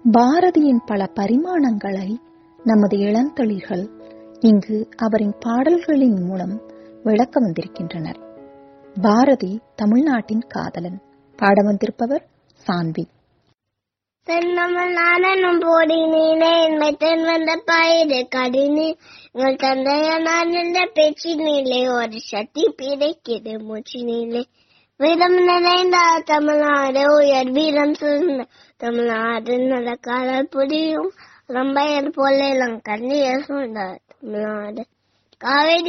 பாரதியின் பல பரிமாணங்களை நமது இளந்தளிர்கள் இங்கு அவரின் பாடல்களின் மூலம் விளக்க வந்திருக்கின்றனர் பாரதி தமிழ்நாட்டின் காதலன் பாட வந்திருப்பவர் சான்வி சென்னமல் நானும் போடினீனே என்மை தென் வந்த பயிறு கடினே எங்கள் தந்தைய நான் என்ற பேச்சினிலே ஒரு சக்தி பிடைக்கிறது மூச்சினிலே வீரம் நிறைந்த தமிழ்நாடு உயர் வீரம் சிறந்த தமிழ்நாடு நடக்காத புரியும் ரம்பையர் போல இளங்கண்ணியர் சொன்ன தமிழ்நாடு காவேரி